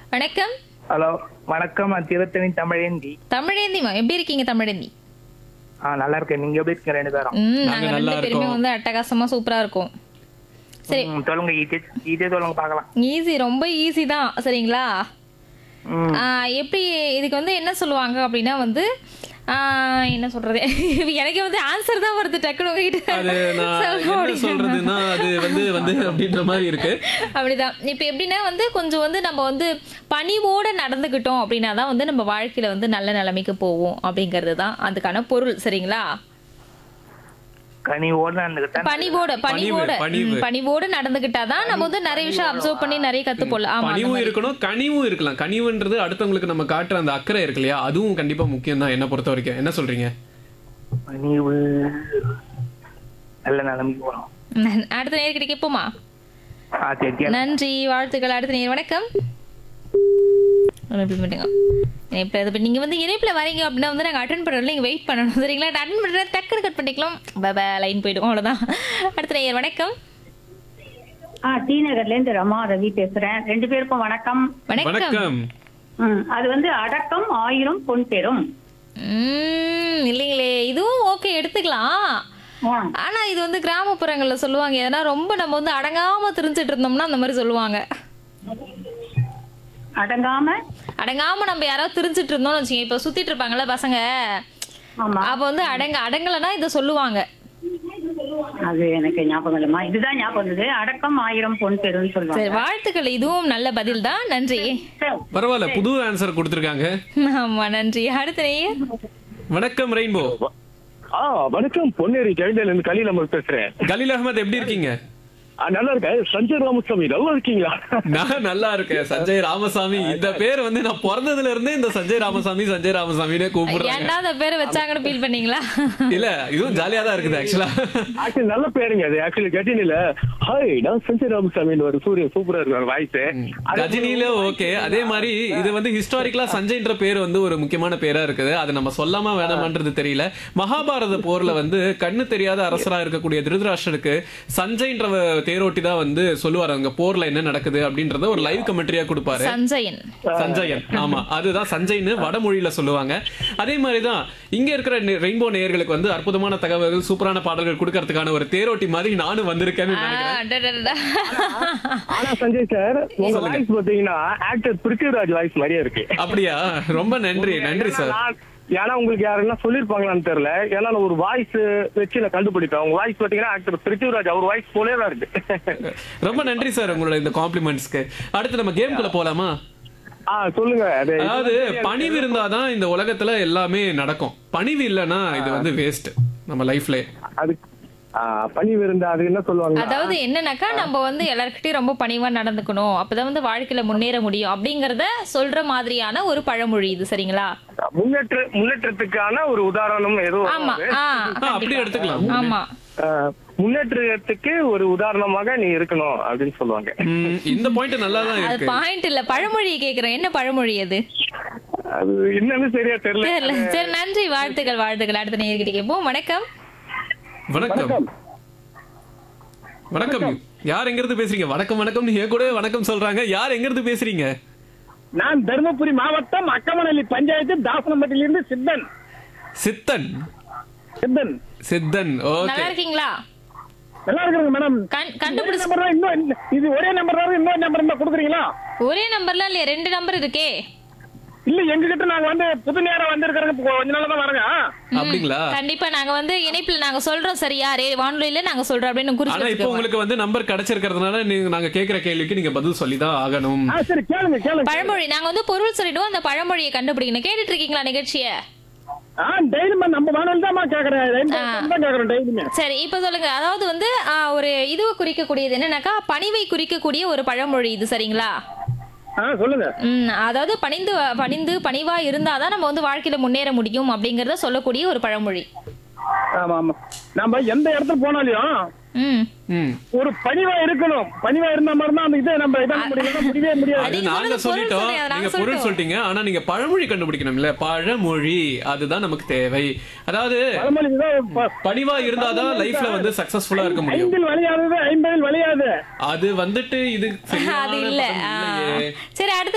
வணக்கம் ஹலோ வணக்கம் நான் திருத்தணி தமிழேந்தி தமிழேந்திமா எப்படி இருக்கீங்க தமிழேந்தி ஆ நல்லா இருக்கேன் நீங்க எப்படி இருக்கீங்க ரெண்டு பேரும் ம் நாங்க நாங்க நல்லா ரெண்டு பேருமே இருக்கோம். வந்து அட்டகாசமா சூப்பரா இருக்கும் சரி ம், சொல்லுங்க ஈஸி ஈஸியா சொல்லுங்க பார்க்கலாம் ஈஸி ரொம்ப ஈஸி தான் சரிங்களா ம், ஆ, எப்படி இதுக்கு வந்து என்ன சொல்லுவாங்க அப்படின்னா வந்து ஆ, என்ன சொல்றது எனக்கு வந்து ஆன்சர் தான் வருது டக்குனு உங்ககிட்ட அது நான் சொல்ல என்ன முடியல. சொல்றதுன்னா அது வந்து வந்து அப்படின்ற மாதிரி இருக்கு அப்படிதான் இப்போ எப்படின்னா வந்து கொஞ்சம் வந்து நம்ம வந்து பணிவோட நடந்துக்கிட்டோம் அப்படின்னா தான் வந்து நம்ம வாழ்க்கையில வந்து நல்ல நிலைமைக்கு போவோம் அப்படிங்கிறது தான் அதுக்கான பொருள் சரிங்களா கனிவோடு நடந்துகிட்டேன் பணிவோட பணிவோட பணிவு. ம், பணிவோட நடந்துக்கிட்டாதான் நம்ம வந்து நிறைய விஷயம் அப்சர்வ் பண்ணி நிறைய கத்துப்போல ஆமா அந்த பணிவும் மாதிரி. இருக்கணும் கனிவும் இருக்கலாம் கனிவுன்றது அடுத்தவங்களுக்கு நம்ம காட்டுற அந்த அக்கறை இருக்கு இல்லையா அதுவும் கண்டிப்பா முக்கியம் தான் என்ன பொறுத்த வரைக்கும் என்ன சொல்றீங்க பணிவு நல்ல நிலைமைக்கு போகலாம் ம், அடுத்த நேர்கிட்ட கேட்போமா ஆ சரி கேளு. நன்றி வாழ்த்துக்கள் அடுத்த நேர் வணக்கம் இணைப்பில் மட்டுங்க இணைப்பில் இது நீங்க வந்து இணைப்பில் வரீங்க அப்படின்னா வந்து நாங்கள் அட்டன் பண்ணுறோம் நீங்கள் வெயிட் பண்ணணும் சரிங்களா அட்டன் பண்ணுற டக்குனு கட் பண்ணிக்கலாம் பபா லைன் போயிடும் அவ்வளோதான் அடுத்த நேயர் வணக்கம் ஆ டி நகர்ல இருந்து ரமா ரவி பேசுறேன் ரெண்டு பேருக்கும் வணக்கம் வணக்கம் வணக்கம் ம், அது வந்து அடக்கம் ஆயிரம் பொன் பெறும் ம், இல்லைங்களே இதுவும் ஓகே எடுத்துக்கலாம் ஆ, ஆனா இது வந்து கிராமப்புறங்கள்ல சொல்லுவாங்க எதனா ரொம்ப நம்ம வந்து அடங்காம திரிஞ்சிட்டு இருந்தோம்னா அந்த மாதிரி சொல்லுவாங்க அடங்காம அடங்காம நம்ம யாராவது திரிஞ்சிட்டு இருந்தோம்னு வச்சுக்கோங்க இப்ப சுத்திட்டு இருப்பாங்கல்ல பசங்க ஆமா அப்ப வந்து அடங்க அடங்கலைன்னா இதை சொல்லுவாங்க அது எனக்கு ஞாபகம் இல்லம்மா இதுதான் ஞாபகம் இருந்தது அடக்கம் ஆயிரம் பொன் பெறும் சரி சொல்லுவாங்க வாழ்த்துக்கள் இதுவும் நல்ல பதில் தான் நன்றி சரி. பரவாயில்ல புது ஆன்சர் கொடுத்துருக்காங்க ஆமா நன்றி அடுத்த நேயர் வணக்கம் ரெயின்போ ஆ வணக்கம் பொன்னேரி ஜெயந்தல் இருந்து கலீல் அமர் பேசுறேன் கலீல் அகமது எப்படி இருக்கீங்க ஆ, நல்லா இருக்கேன் சஞ்சய் ராமசாமி நல்லா இருக்கீங்களா நான் நல்லா இருக்கேன் சஞ்சய் ராமசாமி இந்த பேர் வந்து நான் பிறந்ததுல இருந்தே இந்த சஞ்சய் ராமசாமி சஞ்சய் ராமசாமினே கூப்பிடுறாங்க ஏன்டா அந்த பேரை வச்சாங்கன்னு ஃபீல் பண்ணீங்களா இல்ல இதுவும் ஜாலியா தான் இருக்குது ஆக்சுவலா ஆக்சுவலி நல்ல பேருங்க அது ஆக்சுவலி கட்டினில ஹாய் நான் சஞ்சய் ராமசாமின்னு ஒரு சூரிய சூப்பரா இருக்கு வாய்ஸ் ரஜினியில ஓகே அதே மாதிரி இது வந்து ஹிஸ்டாரிக்கலா சஞ்சய்ன்ற பேர் வந்து ஒரு முக்கியமான பேரா இருக்குது அது நம்ம சொல்லாம வேணாமன்றது தெரியல மகாபாரத போர்ல வந்து கண்ணு தெரியாத அரசரா இருக்கக்கூடிய திருதராஷ்டருக்கு சஞ்சய்ன்ற தேரோட்டி தான் வந்து சொல்லுவாரு அங்க போர்ல என்ன நடக்குது அப்படின்றத ஒரு லைவ் கமெண்ட்ரியா கொடுப்பாரு சஞ்சயன் சஞ்சயன் ஆமா அதுதான் சஞ்சய்னு வடமொழியில சொல்லுவாங்க அதே மாதிரிதான் இங்க இருக்கிற ரெயின்போ நேயர்களுக்கு வந்து அற்புதமான தகவல்கள் சூப்பரான பாடல்கள் கொடுக்கறதுக்கான ஒரு தேரோட்டி மாதிரி நானும் வந்திருக்கேன்னு ஆ, நினைக்கிறேன் அடடடடா. ஆனா சஞ்சய் சார் உங்க வாய்ஸ் பாத்தீங்கன்னா ஆக்டர் பிருத்திவிராஜ் வாய்ஸ் மாதிரியே இருக்கு அப்படியா ரொம்ப நன்றி நன்றி சார் நான்- ஏன்னா உங்களுக்கு யாருன்னா சொல்லிருப்பாங்களான்னு தெரியல ஏன்னா நான் ஒரு வாய்ஸ் வச்சு நான் கண்டுபிடிப்பேன் உங்க வாய்ஸ் பாத்தீங்கன்னா ஆக்டர் பிருத்திவிராஜ் அவர் வாய்ஸ் போலே தான் இருக்கு ரொம்ப நன்றி சார் உங்களோட இந்த காம்ப்ளிமெண்ட்ஸ்க்கு அடுத்து நம்ம கேம்குள்ள போலாமா ஆ சொல்லுங்க அது அதாவது பணிவு இருந்தாதான் இந்த உலகத்துல எல்லாமே நடக்கும் பணிவு இல்லைன்னா இது வந்து வேஸ்ட் நம்ம லைஃப்ல அது ஆ, பணிவு இருந்தா அது என்ன சொல்லுவாங்க அதாவது என்னன்னாக்கா நம்ம வந்து எல்லார்கிட்டயும் ரொம்ப பணிவா நடந்துக்கணும் அப்பதான் வந்து வாழ்க்கையில முன்னேற முடியும் அப்படிங்கறத சொல்ற மாதிரியான ஒரு பழமொழி இது சரிங்களா முன்னேற்ற முன்னேற்றத்துக்கான ஒரு உதாரணம் எதுவும் ஆமா ஆ ஆ, அப்படி எடுத்துக்கலாம் ஆமா ஆஹ் முன்னேற்றத்துக்கு ஒரு உதாரணமாக நீ இருக்கணும் அப்படின்னு சொல்லுவாங்க ம், இந்த பாயிண்ட் நல்லா தான் அது இருக்கு பாயிண்ட் இல்ல பழமொழியை கேக்குறேன் என்ன பழமொழி அது அது என்னன்னு சரியா தெரியல தெரியல சரி நன்றி வாழ்த்துக்கள் வாழ்த்துக்கள் அடுத்த நேர்கிட்ட கேட்போம் வணக்கம் வணக்கம் வணக்கம் யார் எங்க இருந்து பேசுறீங்க வணக்கம் வணக்கம் நீ என் கூட வணக்கம் சொல்றாங்க யார் எங்க இருந்து பேசுறீங்க நான் தருமபுரி மாவட்டம் அக்கமனல்லி பஞ்சாயத்து தாசனம்பட்டியிலிருந்து சித்தன் சித்தன் சித்தன் சித்தன் ஓகே நல்லா இருக்கீங்களா நல்லா இருக்குங்க மேடம் கண்- கண்டுபிடிச்சு நம்பர் தான் இன்னும் இந்த- இது ஒரே நம்பர் தான் இன்னொரு நம்பர் இருந்தா கொடுக்குறீங்களா ஒரே நம்பர்ல இல்லையா ரெண்டு நம்பர் இருக்கே இல்ல எங்க கிட்ட நாங்க வந்து புது நேரம் வந்திருக்கிறோங்க இப்போ கொஞ்ச நாள் தான் வரங்க அப்படிங்களா கண்டிப்பா நாங்க வந்து இணைப்புல நாங்க சொல்றோம் சரியா ரே வானொலியில நாங்க சொல்றோம் அப்படின்னு குறிச்சு ஆனா இப்போ வச்சுக்கோங்க. உங்களுக்கு வந்து நம்பர் கிடைச்சிருக்கிறதுனால நீங்க நாங்க கேக்குற கேள்விக்கு நீங்க பதில் சொல்லிதான் ஆகணும் ஆ சரி கேளுங்க கேளுங்க பழமொழி நாங்க வந்து பொருள் சொல்லிடுவோம் அந்த பழமொழியை கண்டுபிடிக்கணும் கேட்டுட்டு இருக்கீங்களா நிகழ்ச்சிய ஆ டெய்லிமா நம்ம வானல் தான் கேக்குறேன் ரெண்டு ஆ. தான் கேக்குறேன் டெய்லியுமே சரி இப்ப சொல்லுங்க அதாவது வந்து ஆ, ஒரு இதுவை குறிக்கக்கூடியது என்னன்னாக்கா பணிவை குறிக்கக்கூடிய ஒரு பழமொழி இது சரிங்களா ஆ சொல்லுங்க ம் அதாவது பணிந்து பணிந்து பணிவா இருந்தாதான் நம்ம வந்து வாழ்க்கையில முன்னேற முடியும் அப்படிங்கறத சொல்லக்கூடிய ஒரு பழமொழி ஆமா ஆமா நம்ம எந்த இடத்துல போனாலையும் ம் ம் ஒரு பணிவா இருக்கணும் பணிவா இருந்த மாதிரி தான் அந்த இதை நம்ம இதை முடியல முடியவே முடியாது அது நீங்க நாங்க சொன்னது பொருள் சொல்லிட்டோம் சொல்றீங்க, அதை நாங்க நீங்க பொருள் சொல்லிட்டோம். சொல்லிட்டீங்க ஆனா நீங்க பழமொழி கண்டுபிடிக்கணும் இல்ல பழமொழி அதுதான் நமக்கு தேவை அதாவது பழமொழி தான் ப- பணிவா இருந்தாதான் லைஃப்ல வந்து சக்சஸ்ஃபுல்லா இருக்க முடியும் ஐந்தில் வழியாதது ஐம்பதில் வழியாது அது வந்துட்டு இது சரியான அது இல்ல பதம் ஆ. இல்லையே சரி அடுத்த